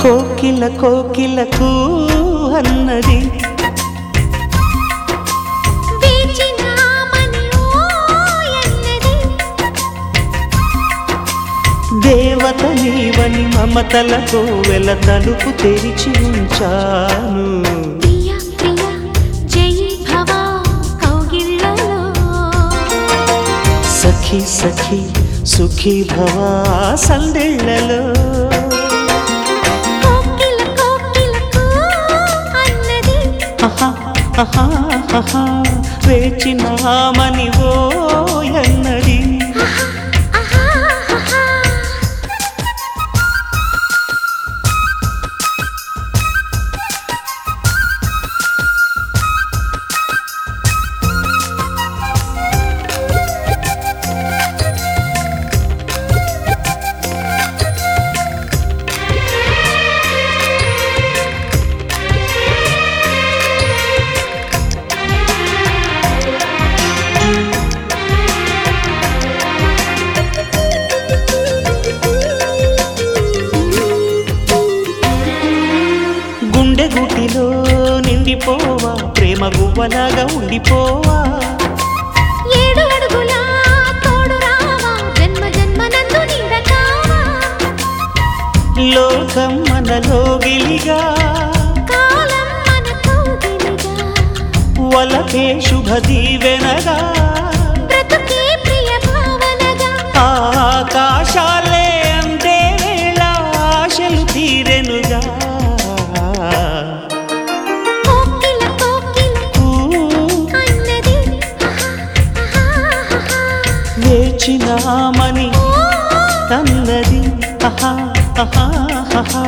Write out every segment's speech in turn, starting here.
కోకిల కోకిలకు అన్నది వేచినామని ఓయన్నది దేవత నీవని మమతలతో వెల తలుపు తెరిచి ఉంచాను ప్రియ ప్రియ జై భవ కౌగిళ్ళలో సఖి సఖి సుఖీ భవా సందెళ్ళలో కోకిల కోకిలకు అన్నది ఆహా, ఆహా, ఆహా, వేచినామని ఓ అన్నది ఆహా ఆహా గుండె గుటిలో నిండిపోవా ప్రేమ గువ్వలాగా ఉండిపోవా ఏడు అడుగుల తోడు రావా జన్మ జన్మ నందు నీడ కావా లోకం మనలో గిలిగా కాలం మన కౌగిలిగా వలకే శుభ దీవెనగా బ్రతుకే ప్రియ భావనగా ఆకాశాలే అందే వేళ ఆశలు తీరెనుగా కోకిల కోకిల ఊ, అన్నది ఆహా ఆహా వేచినామని అన్నది ఆహా, ఆహా, ఆహా.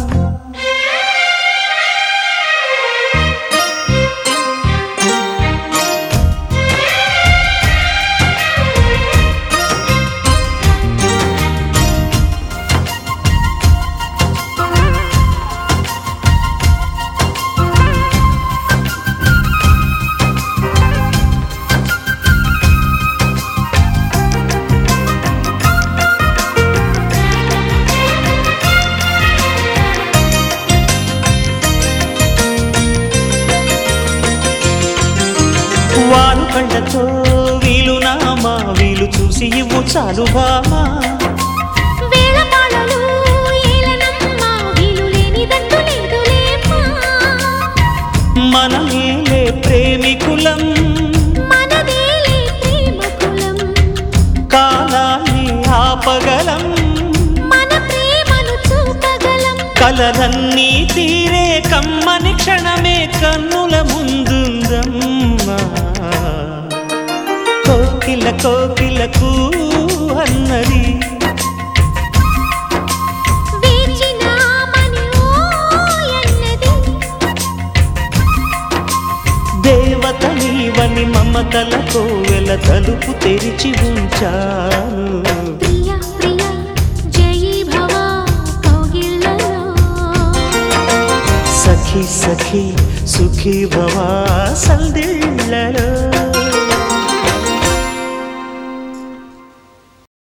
వాలు కండతో వీలు నామా వీలు చూసి ఇవ్వు చాలు బామా వేళ పాడలు ఏలనమ్మ వీలు లేనిదంటూ లేదులేమ్మా మనమేలే ప్రేమికులం మనదేలే ప్రేమ కులం కాలాన్ని ఆపగలం మన ప్రేమను చూపగలం కలలన్నీ తీరే కమ్మని క్షణమే కన్నుల ముందుందమ్మా కోకిల కోకిలకు అన్నది వేచినామని ఓయన్నది దేవత నీవని మమతలతో వెల తలుపు తెరిచి ఉంచాను ప్రియ ప్రియ జై భవ కౌగిళ్ళలో సఖి సఖి సుఖీ భవా సందిళ్ళలో